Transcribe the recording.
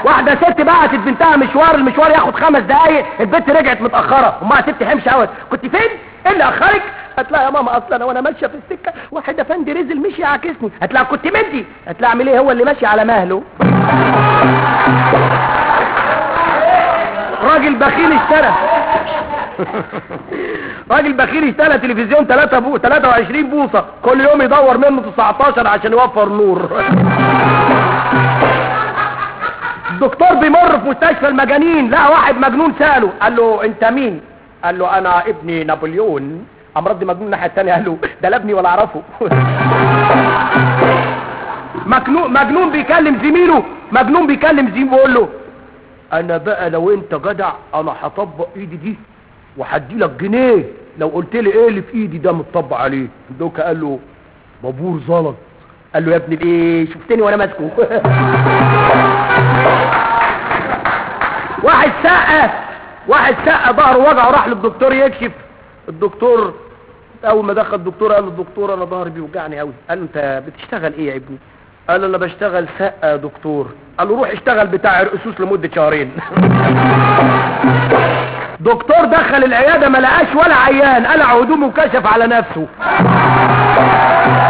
واحده ست بعتت بنتها مشوار المشوار ياخد خمس دقايق البنت رجعت متاخره امها ست حمش قوي كنت فين ايه اللي اخرك قالت لها يا ماما اصلا انا وانا ماشيه في السكه واحد افندي رزل مشي عاكسني قالت لها كنت مدي قالت لها اعمل ايه هو اللي ماشي على مهله راجل بخيل اشترى راجل بخيل اشترى تلفزيون 3 بو 23 بوصه كل يوم يدور منه 19 عشان يوفر نور الدكتور بيمر في مستشفى المجانين لقى واحد مجنون ساله قال له انت مين قال له انا ابني نابليون قام رد مجنون الناحيه الثانيه قال له ده لا ابني ولا اعرفه مجنون مجنون بيكلم زميله مجنون بيكلم زميله بيقول له انا بقى لو انت جدع انا هطبق ايدي دي وهدي لك جنيه لو قلت لي ايه اللي في ايدي ده متطبق عليه دوكا قال له بابور زلط قال له يا ابني ايه شفتني وانا ماسكه واحد سقه واحد سقه ظهره وجعه راح للدكتور يكشف الدكتور اول ما دخل الدكتور قال له الدكتور انا ظهري بيوجعني قوي قال له انت بتشتغل ايه يا ابني قال له انا بشتغل سقه يا دكتور قال له روح اشتغل بتاع رقصوص لمده شهرين دكتور دخل العياده ما لقاش ولا عيان قلع هدومه وكشف على نفسه